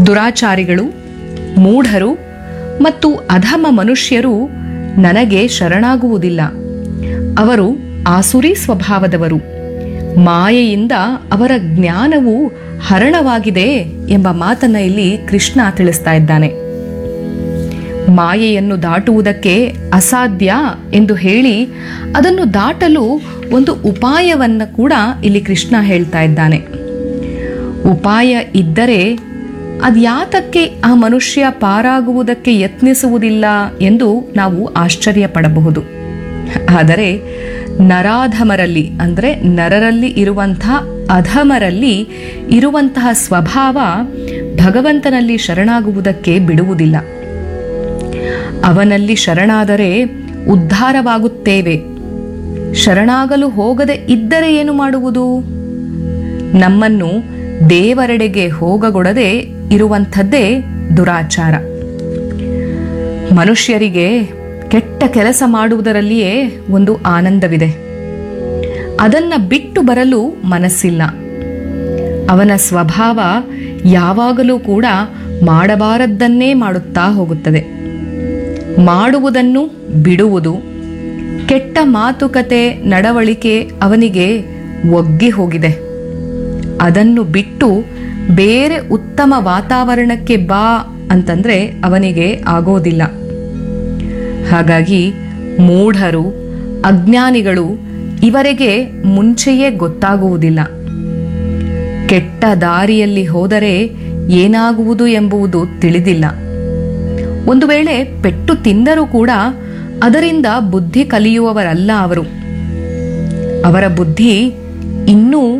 ದುರಾಚಾರಿಗಳು ಮೂಢರು ಮತ್ತು ಅಧಮ ಮನುಷ್ಯರು ನನಗೆ ಶರಣಾಗುವುದಿಲ್ಲ ಅವರು ಆಸುರಿ ಸ್ವಭಾವದವರು ಮಾಯೆಯಿಂದ ಅವರ ಜ್ಞಾನವು ಹರಣವಾಗಿದೆ ಎಂಬ ಮಾತನ್ನ ಇಲ್ಲಿ ಕೃಷ್ಣ ತಿಳಿಸ್ತಾ ಇದ್ದಾನೆ ಮಾಯೆಯನ್ನು ದಾಟುವುದಕ್ಕೆ ಅಸಾಧ್ಯ ಎಂದು ಹೇಳಿ ಅದನ್ನು ದಾಟಲು ಒಂದು ಉಪಾಯವನ್ನು ಕೂಡ ಇಲ್ಲಿ ಕೃಷ್ಣ ಹೇಳ್ತಾ ಇದ್ದಾನೆ ಉಪಾಯ ಇದ್ದರೆ ಅದ್ಯಾತಕ್ಕೆ ಆ ಮನುಷ್ಯ ಪಾರಾಗುವುದಕ್ಕೆ ಯತ್ನಿಸುವುದಿಲ್ಲ ಎಂದು ನಾವು ಆಶ್ಚರ್ಯ ಪಡಬಹುದು ಆದರೆ ನರಾಧಮರಲ್ಲಿ ಅಂದರೆ ನರರಲ್ಲಿ ಇರುವಂತಹ ಅಧಮರಲ್ಲಿ ಇರುವಂತಹ ಸ್ವಭಾವ ಭಗವಂತನಲ್ಲಿ ಶರಣಾಗುವುದಕ್ಕೆ ಬಿಡುವುದಿಲ್ಲ ಅವನಲ್ಲಿ ಶರಣಾದರೆ ಉದ್ಧಾರವಾಗುತ್ತೇವೆ ಶರಣಾಗಲು ಹೋಗದೆ ಇದ್ದರೆ ಏನು ಮಾಡುವುದು ನಮ್ಮನ್ನು ದೇವರೆಡೆಗೆ ಹೋಗಗೊಡದೆ ಇರುವಂಥದ್ದೇ ದುರಾಚಾರ ಮನುಷ್ಯರಿಗೆ ಕೆಟ್ಟ ಕೆಲಸ ಮಾಡುವುದರಲ್ಲಿಯೇ ಒಂದು ಆನಂದವಿದೆ ಅದನ್ನ ಬಿಟ್ಟು ಬರಲು ಮನಸ್ಸಿಲ್ಲ ಅವನ ಸ್ವಭಾವ ಯಾವಾಗಲೂ ಕೂಡ ಮಾಡಬಾರದ್ದನ್ನೇ ಮಾಡುತ್ತಾ ಹೋಗುತ್ತದೆ ಮಾಡುವುದನ್ನು ಬಿಡುವುದು ಕೆಟ್ಟ ಮಾತುಕತೆ ನಡವಳಿಕೆ ಅವನಿಗೆ ಒಗ್ಗಿ ಹೋಗಿದೆ ಅದನ್ನು ಬಿಟ್ಟು ಬೇರೆ ಉತ್ತಮ ವಾತಾವರಣಕ್ಕೆ ಬಾ ಅಂತಂದ್ರೆ ಅವನಿಗೆ ಆಗೋದಿಲ್ಲ ಹಾಗಾಗಿ ಮೂಢರು ಅಜ್ಞಾನಿಗಳು ಇವರಿಗೆ ಮುಂಚೆಯೇ ಗೊತ್ತಾಗುವುದಿಲ್ಲ ಕೆಟ್ಟ ದಾರಿಯಲ್ಲಿ ಹೋದರೆ ಏನಾಗುವುದು ಎಂಬುದು ತಿಳಿದಿಲ್ಲ ಒಂದು ವೇಳೆ ಪೆಟ್ಟು ತಿಂದರೂ ಕೂಡ ಅದರಿಂದ ಬುದ್ಧಿ ಕಲಿಯುವವರಲ್ಲ ಅವರು ಅವರ ಬುದ್ಧಿ ಇನ್ನೂ